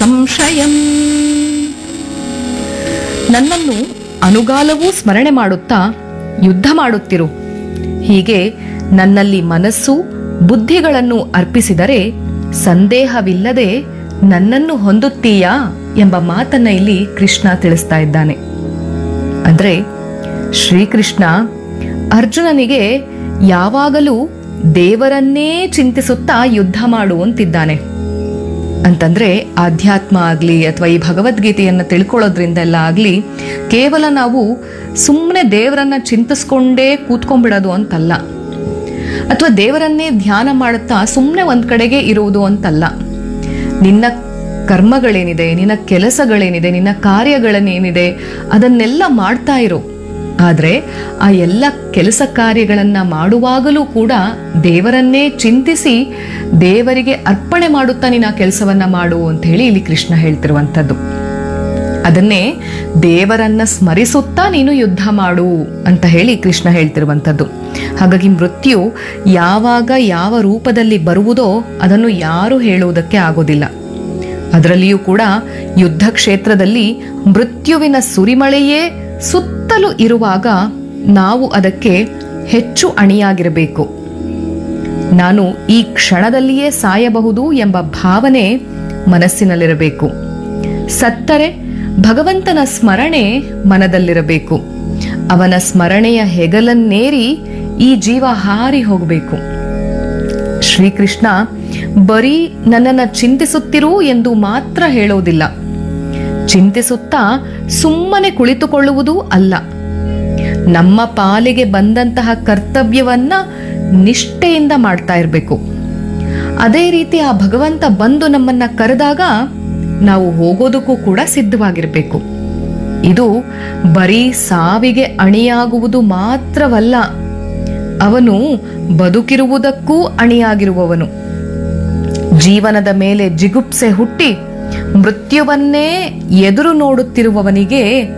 ಸಂಶಯಂ ನನ್ನನ್ನು ಅನುಗಾಲವೂ ಸ್ಮರಣೆ ಮಾಡುತ್ತಾ ಯುದ್ಧ ಮಾಡುತ್ತಿರು ಹೀಗೆ ನನ್ನಲ್ಲಿ ಮನಸ್ಸು ಬುದ್ಧಿಗಳನ್ನು ಅರ್ಪಿಸಿದರೆ ಸಂದೇಹವಿಲ್ಲದೆ ನನ್ನನ್ನು ಹೊಂದುತ್ತೀಯಾ ಎಂಬ ಮಾತನ್ನ ಇಲ್ಲಿ ಕೃಷ್ಣ ತಿಳಿಸ್ತಾ ಇದ್ದಾನೆ ಅಂದ್ರೆ ಶ್ರೀಕೃಷ್ಣ ಅರ್ಜುನನಿಗೆ ಯಾವಾಗಲೂ ದೇವರನ್ನೇ ಚಿಂತಿಸುತ್ತಾ ಯುದ್ಧ ಮಾಡು ಅಂತಿದ್ದಾನೆ ಅಂತಂದ್ರೆ ಆಧ್ಯಾತ್ಮ ಆಗ್ಲಿ ಅಥವಾ ಈ ಭಗವದ್ಗೀತೆಯನ್ನ ತಿಳ್ಕೊಳ್ಳೋದ್ರಿಂದೆಲ್ಲ ಆಗ್ಲಿ ಕೇವಲ ನಾವು ಸುಮ್ಮನೆ ದೇವರನ್ನ ಚಿಂತಿಸ್ಕೊಂಡೇ ಕೂತ್ಕೊಂಡ್ಬಿಡೋದು ಅಂತಲ್ಲ ಅಥವಾ ದೇವರನ್ನೇ ಧ್ಯಾನ ಮಾಡುತ್ತಾ ಸುಮ್ಮನೆ ಒಂದ್ ಕಡೆಗೆ ಇರುವುದು ಅಂತಲ್ಲ ನಿನ್ನ ಕರ್ಮಗಳೇನಿದೆ ನಿನ್ನ ಕೆಲಸಗಳೇನಿದೆ ನಿನ್ನ ಕಾರ್ಯಗಳನ್ನೇನಿದೆ ಅದನ್ನೆಲ್ಲ ಮಾಡ್ತಾ ಇರು ಆದ್ರೆ ಆ ಎಲ್ಲ ಕೆಲಸ ಕಾರ್ಯಗಳನ್ನ ಮಾಡುವಾಗಲೂ ಕೂಡ ದೇವರನ್ನೇ ಚಿಂತಿಸಿ ದೇವರಿಗೆ ಅರ್ಪಣೆ ಮಾಡುತ್ತಾ ನೀನು ಆ ಕೆಲಸವನ್ನ ಮಾಡು ಅಂತ ಹೇಳಿ ಇಲ್ಲಿ ಕೃಷ್ಣ ಹೇಳ್ತಿರುವಂಥದ್ದು ಅದನ್ನೇ ದೇವರನ್ನ ಸ್ಮರಿಸುತ್ತಾ ನೀನು ಯುದ್ಧ ಮಾಡು ಅಂತ ಹೇಳಿ ಕೃಷ್ಣ ಹೇಳ್ತಿರುವಂಥದ್ದು ಹಾಗಾಗಿ ಮೃತ್ಯು ಯಾವಾಗ ಯಾವ ರೂಪದಲ್ಲಿ ಬರುವುದೋ ಅದನ್ನು ಯಾರು ಹೇಳುವುದಕ್ಕೆ ಆಗೋದಿಲ್ಲ ಅದರಲ್ಲಿಯೂ ಕೂಡ ಯುದ್ಧ ಕ್ಷೇತ್ರದಲ್ಲಿ ಮೃತ್ಯುವಿನ ಸುರಿಮಳೆಯೇ ಸುತ್ತಲೂ ಇರುವಾಗ ನಾವು ಅದಕ್ಕೆ ಹೆಚ್ಚು ಅಣಿಯಾಗಿರಬೇಕು ನಾನು ಈ ಕ್ಷಣದಲ್ಲಿಯೇ ಸಾಯಬಹುದು ಎಂಬ ಭಾವನೆ ಮನಸ್ಸಿನಲ್ಲಿರಬೇಕು ಸತ್ತರೆ ಭಗವಂತನ ಸ್ಮರಣೆ ಮನದಲ್ಲಿರಬೇಕು ಅವನ ಸ್ಮರಣೆಯ ಹೆಗಲನ್ನೇರಿ ಈ ಜೀವ ಹಾರಿ ಹೋಗಬೇಕು ಶ್ರೀಕೃಷ್ಣ ಬರೀ ನನ್ನನ್ನು ಚಿಂತಿಸುತ್ತಿರು ಎಂದು ಮಾತ್ರ ಹೇಳೋದಿಲ್ಲ ಚಿಂತಿಸುತ್ತಾ ಸುಮ್ಮನೆ ಕುಳಿತುಕೊಳ್ಳುವುದೂ ಅಲ್ಲ ನಮ್ಮ ಪಾಲಿಗೆ ಬಂದಂತಹ ಕರ್ತವ್ಯವನ್ನ ನಿಷ್ಠೆಯಿಂದ ಮಾಡ್ತಾ ಇರಬೇಕು ಅದೇ ರೀತಿ ಆ ಭಗವಂತ ಬಂದು ನಮ್ಮನ್ನ ಕರೆದಾಗ ನಾವು ಹೋಗೋದಕ್ಕೂ ಕೂಡ ಸಿದ್ಧವಾಗಿರಬೇಕು ಇದು ಬರೀ ಸಾವಿಗೆ ಅಣಿಯಾಗುವುದು ಮಾತ್ರವಲ್ಲ ಅವನು ಬದುಕಿರುವುದಕ್ಕೂ ಅಣಿಯಾಗಿರುವವನು ಜೀವನದ ಮೇಲೆ ಜಿಗುಪ್ಸೆ ಹುಟ್ಟಿ ಮೃತ್ಯುವನ್ನೇ ಎದುರು ನೋಡುತ್ತಿರುವವನಿಗೆ